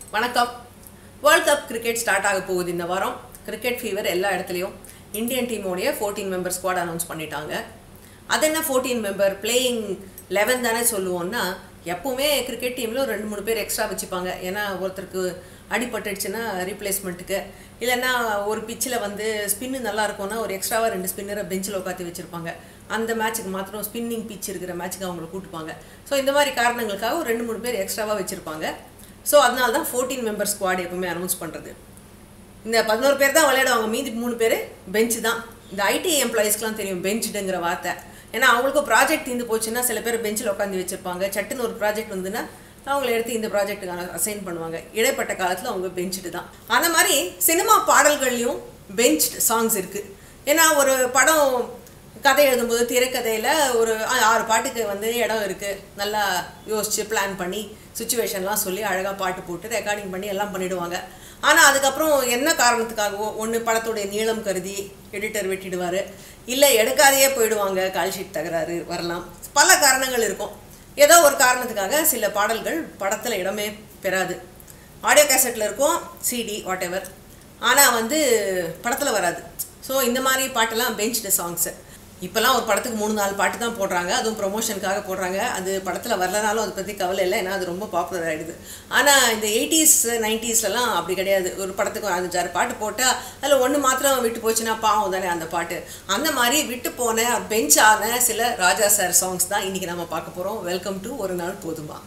வணக்கம் world cup cricket start ஆக போகுது இந்த வாரம் கிரிக்கெட் ஃபீவர் எல்லா இடத்துலையும் இந்தியன் டீமோடைய ஃபோர்டீன் மெம்பர் ஸ்குவாட் அனௌன்ஸ் பண்ணிட்டாங்க அது என்ன ஃபோர்டீன் மெம்பர் பிளேயிங் லெவன் தானே சொல்லுவோம்னா எப்பவுமே கிரிக்கெட் டீமில் ஒரு ரெண்டு மூணு பேர் எக்ஸ்ட்ரா வச்சுப்பாங்க ஏன்னா ஒருத்தருக்கு அடிபட்டுடுச்சுன்னா ரீப்ளேஸ்மெண்ட்டுக்கு இல்லைன்னா ஒரு பிச்சில் வந்து ஸ்பின்னு நல்லா இருக்கும்னா ஒரு எக்ஸ்ட்ராவாக ரெண்டு ஸ்பின்னரை பெஞ்சில் உட்காந்து வச்சுருப்பாங்க அந்த மேட்ச்சுக்கு மாத்திரம் ஸ்பின்னிங் பிச் இருக்கிற மேட்ச்சுக்கு அவங்களை கூட்டுப்பாங்க ஸோ இந்த மாதிரி காரணங்களுக்காக ஒரு ரெண்டு மூணு பேர் எக்ஸ்ட்ராவாக வச்சுருப்பாங்க ஸோ அதனால தான் ஃபோர்டீன் மெம்பர் ஸ்குவாட் எப்பவுமே அனௌன்ஸ் பண்ணுறது இந்த பதினோரு பேர் தான் விளையாடுவாங்க மீதி மூணு பேர் பெஞ்ச் தான் இந்த ஐடி எம்ப்ளாயீஸ்க்குலாம் தெரியும் பெஞ்சுடுங்கிற வார்த்தை ஏன்னா அவங்களுக்கும் ப்ராஜெக்ட் தீர்ந்து போச்சுன்னா சில பேர் பெஞ்சில் உட்காந்து வச்சுருப்பாங்க சட்டுன்னு ஒரு ப்ராஜெக்ட் வந்துன்னா அவங்கள எடுத்து இந்த ப்ராஜெக்ட்டுக்கான அசைன் பண்ணுவாங்க இடைப்பட்ட காலத்தில் அவங்க பெஞ்சுட்டு தான் அந்த மாதிரி சினிமா பாடல்கள்லையும் பெஞ்ச் சாங்ஸ் இருக்குது ஏன்னா ஒரு படம் கதை எழுதும்போது திரைக்கதையில் ஒரு ஆ- ஆறு பாட்டுக்கு வந்து இடம் இருக்குது நல்லா யோசித்து பிளான் பண்ணி சுச்சுவேஷன்லாம் சொல்லி அழகாக பாட்டு போட்டு ரெக்கார்டிங் பண்ணி எல்லாம் பண்ணிடுவாங்க ஆனால் அதுக்கப்புறம் என்ன காரணத்துக்காகவோ ஒன்று படத்துடைய நீளம் கருதி எடிட்டர் வெட்டிடுவார் இல்லை எடுக்காதையே போயிடுவாங்க கால்ஷீட் தகராறு வரலாம் பல காரணங்கள் இருக்கும் ஏதோ ஒரு காரணத்துக்காக சில பாடல்கள் படத்தில் இடமே பெறாது ஆடியோ கேசட்டில் இருக்கும் சிடி வாட் எவர் ஆனால் வந்து படத்தில் வராது ஸோ இந்த மாதிரி பாட்டெல்லாம் பெஞ்ச்டு சாங்ஸு இப்போல்லாம் ஒரு படத்துக்கு மூணு நாலு பாட்டு தான் போடுறாங்க அதுவும் ப்ரொமோஷனுக்காக போடுறாங்க அது படத்தில் வரலனாலும் அதை பற்றி கவலை இல்லை ஏன்னா அது ரொம்ப பாப்புலர் ஆகிடுது ஆனால் இந்த எயிட்டிஸ் நைன்ட்டீஸ்லலாம் அப்படி கிடையாது ஒரு படத்துக்கு அஞ்சாறு பாட்டு போட்டால் அதில் ஒன்று மாத்திரம் விட்டு போச்சுன்னா பாவம் தானே அந்த பாட்டு அந்த மாதிரி விட்டு போன பெஞ்ச் ஆன சில ராஜா சார் சாங்ஸ் தான் இன்றைக்கி நம்ம பார்க்க போகிறோம் வெல்கம் டு ஒரு நாள் போதுமா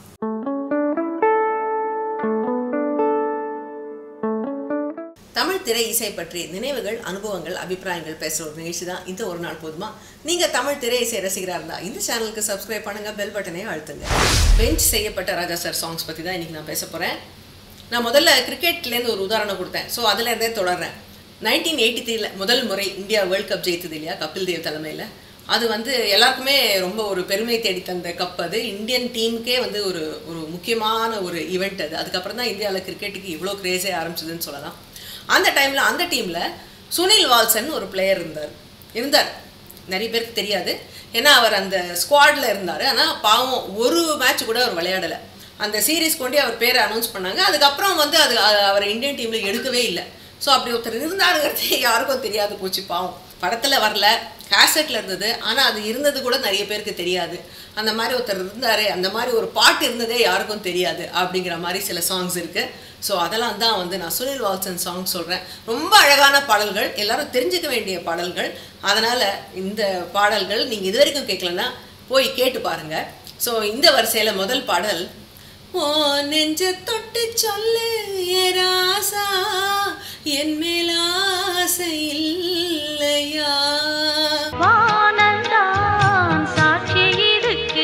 தமிழ் திரை இசை பற்றி நினைவுகள் அனுபவங்கள் அபிப்பிராயங்கள் பேசுகிற ஒரு நிகழ்ச்சி தான் இந்த ஒரு நாள் போதுமா நீங்கள் தமிழ் திரை இசை ரசிகராக இருந்தால் இந்த சேனலுக்கு சப்ஸ்கிரைப் பண்ணுங்கள் பெல் பட்டனையும் அழுத்துங்க பெஞ்ச் செய்யப்பட்ட ராஜா சார் சாங்ஸ் பற்றி தான் இன்றைக்கி நான் பேச போகிறேன் நான் முதல்ல கிரிக்கெட்லேருந்து ஒரு உதாரணம் கொடுத்தேன் ஸோ அதுலேருந்தே தொடர்றேன் நைன்டீன் எயிட்டி த்ரீல முதல் முறை இந்தியா வேர்ல்ட் கப் ஜெயித்தது இல்லையா கபில் தேவ் தலைமையில் அது வந்து எல்லாருக்குமே ரொம்ப ஒரு பெருமை தேடி தந்த கப் அது இந்தியன் டீமுக்கே வந்து ஒரு ஒரு முக்கியமான ஒரு ஈவெண்ட் அது அதுக்கப்புறம் தான் இந்தியாவில் கிரிக்கெட்டுக்கு இவ்வளோ கிரேஸே ஆரம்பிச்சதுன்னு சொல்லலாம் அந்த டைமில் அந்த டீமில் சுனில் வால்சன் ஒரு பிளேயர் இருந்தார் இருந்தார் நிறைய பேருக்கு தெரியாது ஏன்னா அவர் அந்த ஸ்குவாடில் இருந்தார் ஆனால் பாவம் ஒரு மேட்ச் கூட அவர் விளையாடலை அந்த சீரீஸ் கொண்டே அவர் பேரை அனௌன்ஸ் பண்ணாங்க அதுக்கப்புறம் வந்து அது அ- அவரை இந்தியன் டீமில் எடுக்கவே இல்லை ஸோ அப்படி ஒருத்தர் இருந்தாருங்கிறதே யாருக்கும் தெரியாது போச்சு பாவம் படத்தில் வரல கேசட்டில் இருந்தது ஆனால் அது இருந்தது கூட நிறைய பேருக்கு தெரியாது அந்த மாதிரி ஒருத்தர் இருந்தார் அந்த மாதிரி ஒரு பாட்டு இருந்ததே யாருக்கும் தெரியாது அப்படிங்கிற மாதிரி சில சாங்ஸ் இருக்குது ஸோ அதெல்லாம் தான் வந்து நான் சுனில் வால்சன் சாங் சொல்கிறேன் ரொம்ப அழகான பாடல்கள் எல்லாரும் தெரிஞ்சுக்க வேண்டிய பாடல்கள் அதனால் இந்த பாடல்கள் நீங்கள் இது வரைக்கும் கேட்கலன்னா போய் கேட்டு பாருங்கள் ஸோ இந்த வரிசையில் முதல் பாடல் ஓ நெஞ்ச தொட்டு சொல்லு ஏ ராசா என் மேல் ஆசை இல்லையா வானந்தான் சாட்சி இருக்கு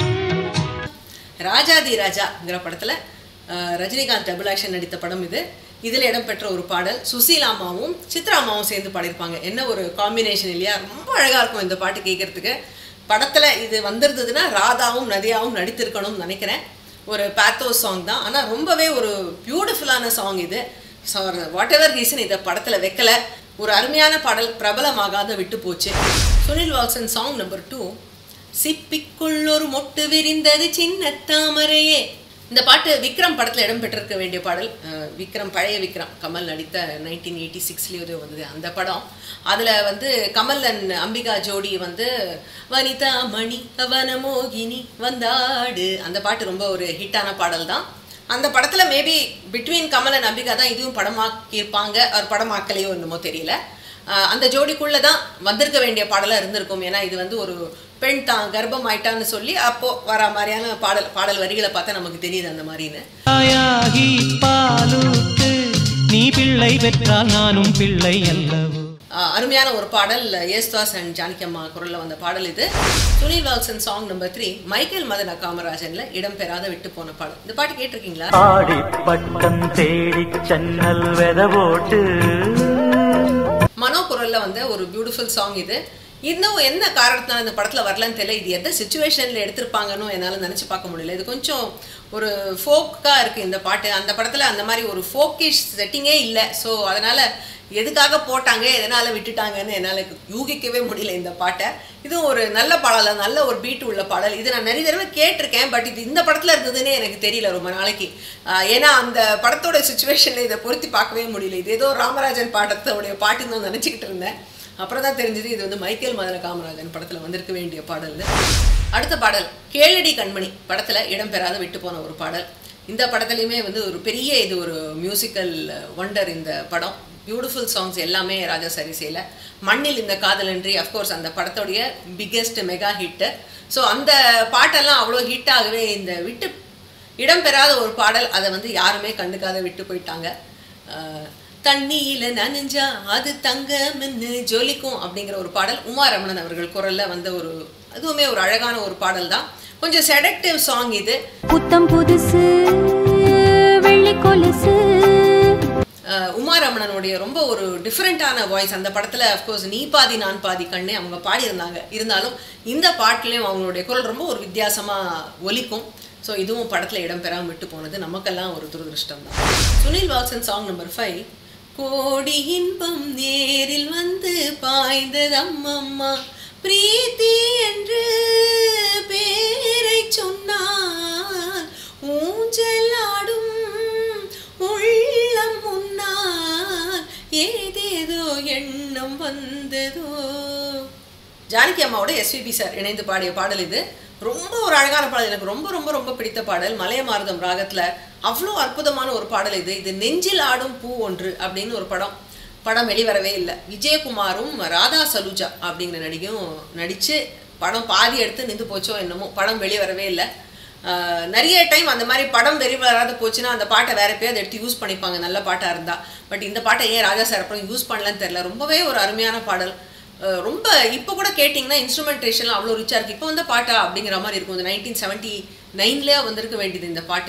ராஜாதி ராஜாங்கிற படத்தில் ரஜினிகாந்த் அபிலாஷன் நடித்த படம் இது இதில் இடம்பெற்ற ஒரு பாடல் சுசீலா அம்மாவும் சித்ரா அம்மாவும் சேர்ந்து பாடியிருப்பாங்க என்ன ஒரு காம்பினேஷன் இல்லையா ரொம்ப அழகாக இருக்கும் இந்த பாட்டு கேட்குறதுக்கு படத்தில் இது வந்திருந்ததுன்னா ராதாவும் நதியாவும் நடித்திருக்கணும்னு நினைக்கிறேன் ஒரு பேத்தோ சாங் தான் ஆனால் ரொம்பவே ஒரு பியூட்டிஃபுல்லான சாங் இது ஸோ வாட் எவர் ரீசன் இதை படத்தில் வைக்கல ஒரு அருமையான பாடல் பிரபலமாகாத விட்டு போச்சு சுனில் வால்சன் சாங் நம்பர் டூ சிப்பிக்குள் ஒரு மொட்டு விரிந்தது சின்ன தாமரையே இந்த பாட்டு விக்ரம் படத்தில் இடம்பெற்றிருக்க வேண்டிய பாடல் அஹ், விக்ரம் பழைய விக்ரம் கமல் நடித்த நைன்டீன் எயிட்டி சிக்ஸ்லேயே வந்தது அந்த படம் அதில் வந்து கமல் அண்ட் அம்பிகா ஜோடி வந்து வனிதா மணி வனமோகினி வந்தாடு அந்த பாட்டு ரொம்ப ஒரு ஹிட்டான பாடல் தான் அந்த படத்தில் maybe between Kamal and Ambika தான் இதுவும் படமாக்கியிருப்பாங்க அவர் படமாக்கலையோ என்னமோ தெரியல ஆஹ் அந்த ஜோடிக்குள்ளே தான் வந்திருக்க வேண்டிய பாடலாக இருந்திருக்கும் ஏன்னா இது வந்து ஒரு பெண் தான் கர்ப்பம் ஆயிட்டான்னு சொல்லி அப்போ வர மாதிரியான பாடல் பாடல் வரிகளை பார்த்தா நமக்கு தெரியுது அந்த மாதிரின்னு தாயாகி பாலூட்டு நீ பிள்ளை பெற்றால் நானும் பிள்ளை அல்லவோ ஆஹ் அருமையான ஒரு பாடல் ஏஸ்தாஸ் அண்ட் ஜானகி அம்மா குரலில் வந்த பாடல் இது சுனில் வால்சன் song number three Michael Madana காமராஜன்ல இடம்பெறாத விட்டு போன பாடல் இந்த பாட்டு கேட்டிருக்கீங்களா ஆடி பட்டம் தேடி சன்னல் வெத போட்டு மனோ குரல்ல வந்த ஒரு பியூட்டிஃபுல் சாங் இது இன்னும் என்ன காரணத்தினால இந்த படத்தில் வரலன்னு தெரியல இது எந்த சுச்சுவேஷனில் எடுத்திருப்பாங்கன்னு என்னால் நினச்சி பார்க்க முடியல இது கொஞ்சம் ஒரு ஃபோக்காக இருக்குது இந்த பாட்டு அந்த படத்தில் அந்த மாதிரி ஒரு ஃபோக்கிஷ் செட்டிங்கே இல்லை ஸோ அதனால் எதுக்காக போட்டாங்க எதனால் விட்டுட்டாங்கன்னு என்னால் யூகிக்கவே முடியல இந்த பாட்டை இதுவும் ஒரு நல்ல பாடல் தான், நல்ல ஒரு பீட் உள்ள பாடல் இது நான் நிறைய தடவை கேட்டிருக்கேன் பட் இது இந்த படத்தில் இருந்ததுன்னே எனக்கு தெரியல ரொம்ப நாளைக்கு ஆஹ் ஏன்னா அந்த படத்தோட சுச்சுவேஷனில் இதை பொருத்தி பார்க்கவே முடியல இது ஏதோ ராமராஜன் பாட்டத்தோடைய பாட்டுன்னு தான் நினச்சிக்கிட்டு இருந்தேன் அப்புறம் தான் தெரிஞ்சது இது வந்து மைக்கேல் மதன காமராஜன் படத்தில் வந்திருக்க வேண்டிய பாடல்னு அடுத்த பாடல் கேளடி கண்மணி படத்தில் இடம்பெறாத விட்டு போன ஒரு பாடல் இந்த படத்துலையுமே வந்து ஒரு பெரிய இது ஒரு மியூசிக்கல் ஒண்டர் இந்த படம் பியூட்டிஃபுல் சாங்ஸ் எல்லாமே ராஜா சரிசையில் மண்ணில் இந்த காதலன்றி அஃப்கோர்ஸ் அந்த படத்தோடைய பிக்கெஸ்ட் மெகா ஹிட்டு ஸோ அந்த பாட்டெல்லாம் அவ்வளோ ஹிட் ஆகவே இந்த விட்டு இடம்பெறாத ஒரு பாடல் அதை வந்து யாருமே கண்டுக்காத விட்டு போயிட்டாங்க அஹ், தண்ணியில நனைஞ்சா அது தங்கம்னு ஜொலிக்கும் அப்படிங்கிற ஒரு பாடல் உமா ரமணன் அவர்கள் குரல்ல வந்த ஒரு அதுவுமே ஒரு அழகான ஒரு பாடல் தான் கொஞ்சம் செடக்டிவ் சாங் இது புத்தம் புதுசு வெள்ளி கொலுசு அஹ், உமா ரமணனுடைய ரொம்ப ஒரு டிஃப்ரெண்ட்டான வாய்ஸ் அந்த படத்தில் அஃப்கோர்ஸ் நீ பாதி நான் பாதி கண்ணே அவங்க பாடியிருந்தாங்க இருந்தாலும் இந்த பாட்டுலேயும் அவங்களுடைய குரல் ரொம்ப ஒரு வித்தியாசமாக ஒலிக்கும் ஸோ இதுவும் படத்தில் இடம்பெறாமல் விட்டு போனது நமக்கெல்லாம் ஒரு துரதிருஷ்டம் தான் Sunil Vasan song number five கோடி இன்பம் நேரில் வந்து பாய்ந்தது அம்மம்மா பிரீத்தி என்று பேரை சொன்னால் ஊஞ்சலாடும் உள்ளம் முன்னால் ஏதேதோ எண்ணம் வந்ததோ ஜானகி அம்மாவோட எஸ்பிபி சார் இணைந்து பாடிய பாடல் இது ரொம்ப ஒரு அழகான பாடல் எனக்கு ரொம்ப ரொம்ப ரொம்ப பிடித்த பாடல் மலையமாருதம் ராகத்துல அவ்வளோ அற்புதமான ஒரு பாடல் இது இது நெஞ்சில் ஆடும் பூ ஒன்று அப்படின்னு ஒரு படம் படம் வெளிவரவே இல்லை விஜயகுமாரும் ராதா சலுஜா அப்படிங்கிற நடிகையும் நடிச்சு படம் பாதி எடுத்து நின்று போச்சோ என்னமோ படம் வெளிவரவே இல்லை ஆஹ் நிறைய டைம் அந்த மாதிரி படம் வெறி வராத போச்சுன்னா அந்த பாட்டை வேற பேர் எடுத்து யூஸ் பண்ணிப்பாங்க நல்ல பாட்டாக இருந்தால் பட் இந்த பாட்டை ஏன் ராஜா சார் அப்புறம் யூஸ் பண்ணலன்னு தெரியல ரொம்பவே ஒரு அருமையான பாடல் ஆஹ் ரொம்ப இப்போ கூட கேட்டிங்கன்னா இன்ஸ்ட்ருமெண்டேஷன்லாம் அவ்வளோ ரிச்சாக இருக்குது இப்போ வந்த பாட்டா அப்படிங்கிற மாதிரி இருக்கும் இந்த நைன்டீன் செவன்ட்டி நைன்லேயே வந்திருக்க வேண்டியது இந்த பாட்டு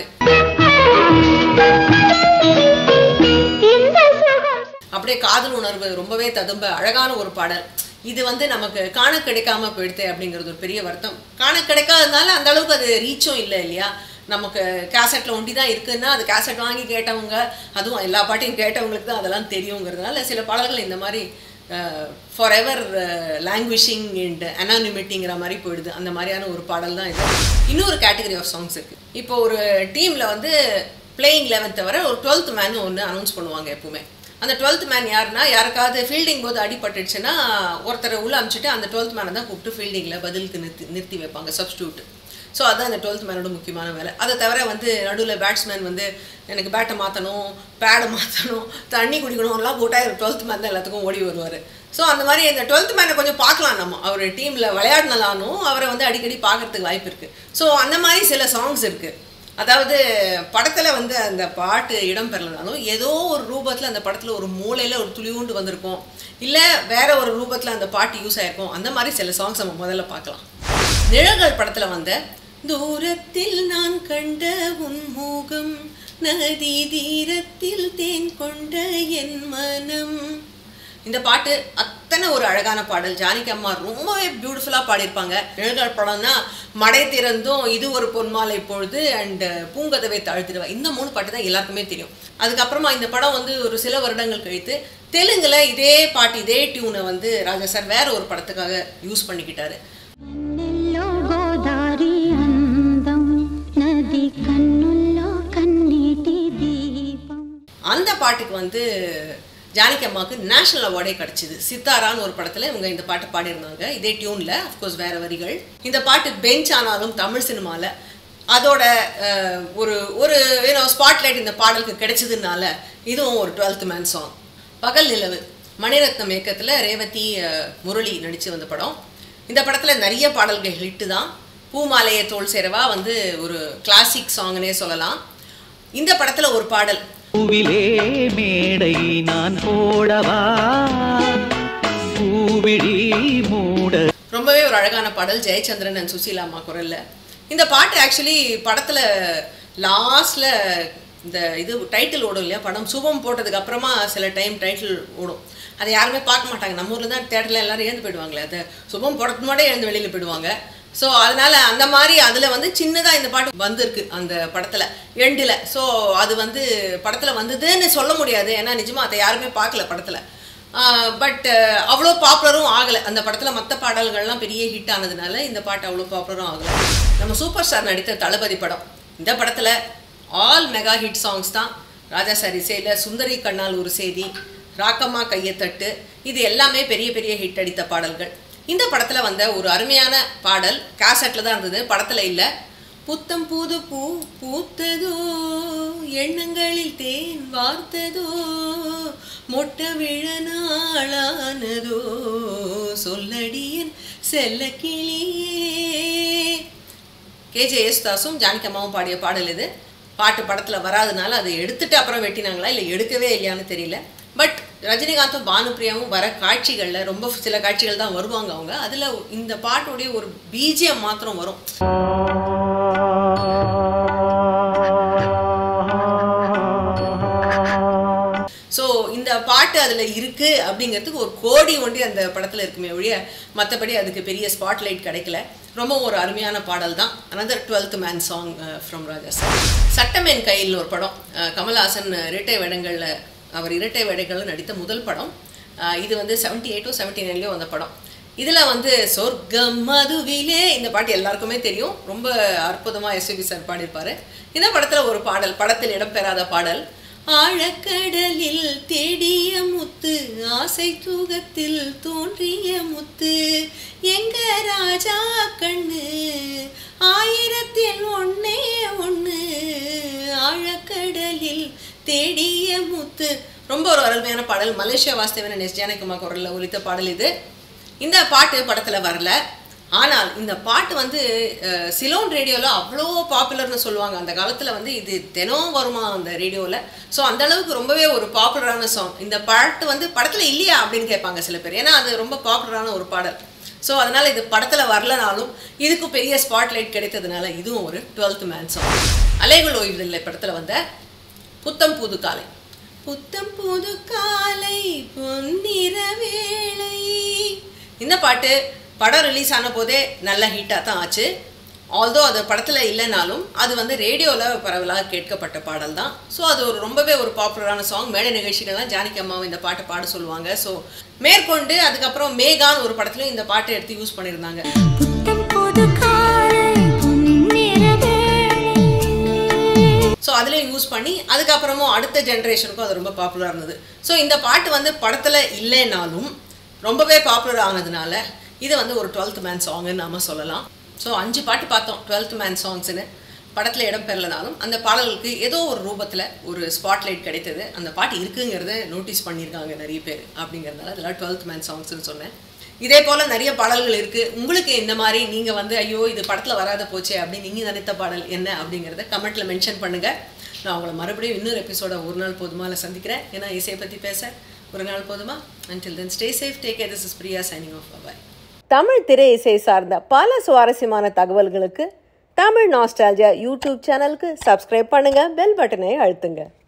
இந்த சுகம் அப்படியே காதல் உணர்வு ரொம்பவே ததும்ப அழகான ஒரு பாடல் இது வந்து நமக்கு காண கிடைக்காம போயிடுது அப்படிங்கிறது ஒரு பெரிய வருத்தம் காண கிடைக்காததுனால அந்த அளவுக்கு அது ரீச்சும் இல்லை இல்லையா நமக்கு கேசட்ல ஒண்டி தான் இருக்குன்னா அது கேசட் வாங்கி கேட்டவங்க அதுவும் எல்லா பாட்டையும் கேட்டவங்களுக்கு தான் அதெல்லாம் தெரியுங்கிறதுனால சில பாடல்கள் இந்த மாதிரி ஃபார் எவர் லாங்குவேஜிங் அண்ட் அனானிமிட்டிங்கிற மாதிரி போயிடுது அந்த மாதிரியான ஒரு பாடல் தான் இது இன்னொரு கேட்டகரி ஆஃப் சாங்ஸ் இருக்கு இப்போ ஒரு டீமில் வந்து பிளேயிங் லெவன் தவிர ஒரு டுவெல்த் மேன் ஒன்று அனௌன்ஸ் பண்ணுவாங்க எப்பவுமே அந்த டுவெல்த் மேன் யாருன்னா யாருக்காவது ஃபீல்டிங் போது அடிபட்டுடுச்சுன்னா ஒருத்தரை உள்ள அனுப்பிச்சிட்டு அந்த டுவெல்த் மேனை தான் கூப்பிட்டு ஃபீல்டிங்கில் பதிலுக்கு நிறுத்தி நிறுத்தி வைப்பாங்க சப்ஸ்டியூட் ஸோ அதுதான் அந்த டுவெல்த் மேனோட முக்கியமான வேலை அதை தவிர வந்து நடுவில் பேட்ஸ்மேன் வந்து எனக்கு பேட்டை மாற்றணும் பேடை மாற்றணும் தண்ணி குடிக்கணும்லாம் போட்டால் டுவெல்த் மேன் தான் எல்லாத்துக்கும் ஓடி வருவார் ஸோ அந்த மாதிரி இந்த டுவெல்த் மேனை கொஞ்சம் பார்க்கலாம் நம்ம அவர் டீமில் விளையாடினாலும் அவரை வந்து அடிக்கடி பார்க்கறதுக்கு வாய்ப்பு இருக்குது ஸோ அந்த மாதிரி சில சாங்ஸ் இருக்குது அதாவது படத்தில் வந்து அந்த பாட்டு இடம் பெறலனாலும் ஏதோ ஒரு ரூபத்தில் அந்த படத்தில் ஒரு மூலையில் ஒரு துளிவுண்டு வந்திருக்கும் இல்லை வேற ஒரு ரூபத்தில் அந்த பாட்டு யூஸ் ஆயிருக்கும் அந்த மாதிரி சில சாங்ஸ் நம்ம முதல்ல பார்க்கலாம் நிழல்கள் படத்தில் வந்த தூரத்தில் நான் கண்ட உன் முகம் நதி தீரத்தில் தேன் கொண்ட என் மனம் இந்த பாட்டு அத்தனை ஒரு அழகான பாடல் ஜானகி அம்மா ரொம்பவே பியூட்டிஃபுல்லாக பாடியிருப்பாங்க நிழல்கள் படம்னா மடை திறந்தும் இது ஒரு பொன்மாலை பொழுது அண்ட் பூங்கதவை தாழ்த்திடுவா இந்த மூணு பாட்டு தான் எல்லாருக்குமே தெரியும் அதுக்கப்புறமா இந்த படம் வந்து ஒரு சில வருடங்கள் கழித்து தெலுங்குல இதே பாட்டு இதே டியூனை வந்து ராஜா சார் வேற ஒரு படத்துக்காக யூஸ் பண்ணிக்கிட்டாரு కన్నెల్లో గోదారి అందం నది కన్నుల్లో కన్నీటి దీపం அந்த பாட்டுக்கு வந்து ஜானகி அம்மாவுக்கு நேஷனல் அவார்டே கிடச்சிது சித்தாரான்னு ஒரு படத்தில் இவங்க இந்த பாட்டு பாடியிருந்தாங்க இதே டியூனில் அஃப்கோர்ஸ் வேற வரிகள் இந்த பாட்டு பெஞ்ச் ஆனாலும் தமிழ் சினிமாவில் அதோட அஹ், ஒரு ஒரு ஏன்னோ ஸ்பாட்லைட் இந்த பாடலுக்கு கிடைச்சதுனால இதுவும் ஒரு டுவெல்த் மேன் சாங் பகல் நிலவு மணிரத்னம் இயக்கத்தில் ரேவதி அஹ், முரளி நடித்து வந்த படம் இந்த படத்தில் நிறைய பாடல்கள் ஹிட்டு தான் பூமாலையை தோல் சேரவா வந்து ஒரு கிளாசிக் சாங்னே சொல்லலாம் இந்த படத்தில் ஒரு பாடல் பூவிலே மேடை நான் போடவா பூவிழி மூட ரொம்பவே ஒரு அழகான பாடல் ஜெயச்சந்திரன் அண்ட் சுசீலா அம்மா குரல்ல இந்த பாட்டு ஆக்சுவலி படத்துல லாஸ்ட்ல இந்த இது டைட்டில் ஓடும் இல்லையா படம் சுபம் போட்டதுக்கு அப்புறமா சில டைம் டைட்டில் ஓடும் அதை யாருமே பார்க்க மாட்டாங்க நம்ம ஊர்ல தான் தேட்டரில் எல்லாரும் எழுந்து போயிடுவாங்களே அது சுபம் போடுறதுக்கு முன்னாடியே எழுந்து வெளியில் போயிடுவாங்க ஸோ அதனால அந்த மாதிரி அதில் வந்து சின்னதாக இந்த பாட்டு வந்திருக்கு அந்த படத்தில் எண்டில் ஸோ அது வந்து படத்தில் வந்ததுன்னு சொல்ல முடியாது ஏன்னா நிஜமாக அதை யாருமே பார்க்கல படத்தில் பட் அவ்வளோ பாப்புலரும் ஆகலை அந்த படத்தில் மற்ற பாடல்கள்லாம் பெரிய ஹிட் ஆனதுனால இந்த பாட்டு அவ்வளோ பாப்புலரும் ஆகலை நம்ம சூப்பர் ஸ்டார் நடித்த தளபதி படம் இந்த படத்தில் ஆல் மெகா ஹிட் சாங்ஸ் தான் ராஜா சார் இசையில் சுந்தரி கண்ணால் ஒரு செய்தி ராக்கம்மா கையத்தட்டு இது எல்லாமே பெரிய பெரிய ஹிட் அடித்த பாடல்கள் இந்த படத்தில் வந்த ஒரு அருமையான பாடல் கேசட்டில் தான் இருந்தது படத்தில் இல்லை புத்தம் புது பூ பூத்ததோ எண்ணங்களில் தேன் வார்த்ததோ மொட்ட விழ நாளானதோ சொல்லடியன் செல்ல கிளியே கேஜே யேசுதாஸும் ஜானகி அம்மாவும் பாடிய பாடல் இது பாட்டு படத்தில் வராதனால அதை எடுத்துட்டு அப்புறம் வெட்டினாங்களா இல்லை எடுக்கவே இல்லையான்னு தெரியல பட் ரஜினிகாந்தும் பானுப்பிரியாவும் வர காட்சிகளில் ரொம்ப சில காட்சிகள் தான் வருவாங்க அவங்க அதில் இந்த பாட்டுடைய ஒரு பீஜியம் மாத்திரம் வரும் ஸோ இந்த பாட்டு அதில் இருக்குது அப்படிங்கிறதுக்கு ஒரு கோடி ஒண்டி அந்த படத்தில் இருக்குமே ஒழிய மற்றபடி அதுக்கு பெரிய ஸ்பாட்லைட் கிடைக்கல ரொம்ப ஒரு அருமையான பாடல் தான் another twelfth man song from Raja sir சட்டமேன் கையில் ஒரு படம் அஹ், கமல்ஹாசன் இரட்டை வேடங்களில் அவர் இரட்டை வேடங்களில் நடித்த முதல் படம் அஹ், இது வந்து செவன்டி எயிட்டோ செவன்டி நைன்லேயோ வந்த படம் இதில் வந்து சொர்க்கம் மதுவிலே இந்த பாட்டு எல்லாருக்குமே தெரியும் ரொம்ப அற்புதமாக எஸ்பிபி சார் பாடியிருப்பாரு இந்த படத்தில் ஒரு பாடல் படத்தில் இடம்பெறாத பாடல் ஆழக்கடலில் தேடிய முத்து ஆசை தூகத்தில் தோன்றிய முத்து எங்க ராஜா கண்ணு ஆயிரத்தில் ஒன்னே ஒன்று ஆழக்கடலில் தேடிய முத்து ரொம்ப ஒரு அருமையான பாடல் மலேசியா வாஸ்தவன் எஸ் ஜானகிமா குரலில் ஒலித்த பாடல் இது இந்த பாட்டு படத்தில் வரல ஆனால் இந்த பாட்டு வந்து அஹ், சிலோன் ரேடியோவில் அவ்வளோ பாப்புலர்னு சொல்லுவாங்க அந்த காலத்தில் வந்து இது தினம் வருமா அந்த ரேடியோவில் ஸோ அந்த அளவுக்கு ரொம்பவே ஒரு பாப்புலரான சாங் இந்த பாட்டு வந்து படத்தில் இல்லையா அப்படின்னு கேட்பாங்க சில பேர் ஏன்னா அது ரொம்ப பாப்புலரான ஒரு பாடல் ஸோ அதனால் இது படத்தில் வரலனாலும் இதுக்கும் பெரிய ஸ்பாட்லைட் கிடைத்ததுனால இதுவும் ஒரு டுவெல்த் மேன் சாங் அலைகள் ஓய்வதில்லை படத்தில் வந்த புத்தம் புது காலை புத்தம் புது காலை பொன்னிற வேளை இந்த பாட்டு படம் ரிலீஸ் ஆன போதே நல்ல ஹிட்டாக தான் ஆச்சு ஆல்தோ அது படத்தில் இல்லைனாலும் அது வந்து ரேடியோவில் பரவலாக கேட்கப்பட்ட பாடல் தான் ஸோ அது ஒரு ரொம்பவே ஒரு பாப்புலரான சாங் மேடை நிகழ்ச்சிகள்லாம் ஜானகி அம்மாவும் இந்த பாட்டை பாட சொல்லுவாங்க ஸோ மேற்கொண்டு அதுக்கப்புறம் மேகான் ஒரு படத்துலையும் இந்த பாட்டை எடுத்து யூஸ் பண்ணியிருந்தாங்க புத்தம் புது காலை பொன்னிற வேளை ஸோ அதுலேயும் யூஸ் பண்ணி அதுக்கப்புறமும் அடுத்த ஜென்ரேஷனுக்கும் அது ரொம்ப பாப்புலராக இருந்தது ஸோ இந்த பாட்டு வந்து படத்தில் இல்லைனாலும் ரொம்பவே பாப்புலர் ஆனதுனால இது வந்து ஒரு டுவெல்த் மேன் சாங்குன்னு நாம சொல்லலாம் ஸோ அஞ்சு பாட்டு பார்த்தோம் டுவெல்த் மேன் சாங்ஸ்னு படத்தில் இடம் பெறலனாலும் அந்த பாடல்களுக்கு ஏதோ ஒரு ரூபத்தில் ஒரு ஸ்பாட்லைட் கிடைத்தது அந்த பாட்டு இருக்குங்கிறத நோட்டீஸ் பண்ணியிருக்காங்க நிறைய பேர் அப்படிங்கிறதுனால அதெல்லாம் டுவெல்த் மேன் சாங்ஸ்னு சொன்னேன் இதே போல் நிறைய பாடல்கள் இருக்குது உங்களுக்கு இந்த மாதிரி நீங்கள் வந்து ஐயோ இது படத்தில் வராத போச்சே அப்படின்னு நீங்கள் நினைத்த பாடல் என்ன அப்படிங்கிறத கமெண்ட்டில் மென்ஷன் பண்ணுங்கள் நான் உங்களை மறுபடியும் இன்னொரு எபிசோட ஒரு நாள் போதுமால சந்திக்கிறேன் ஏன்னா இசையை பற்றி பேச ஒரு நாள் போதுமா until then stay safe take care this is Priya signing off bye Tamil திரை இசை சார்ந்த பல சுவாரஸ்யமான தகவல்களுக்கு தமிழ் நாஸ்டாலஜியா யூடியூப் சேனலுக்கு சப்ஸ்கிரைப் பண்ணுங்க பெல் பட்டனை அழுத்துங்க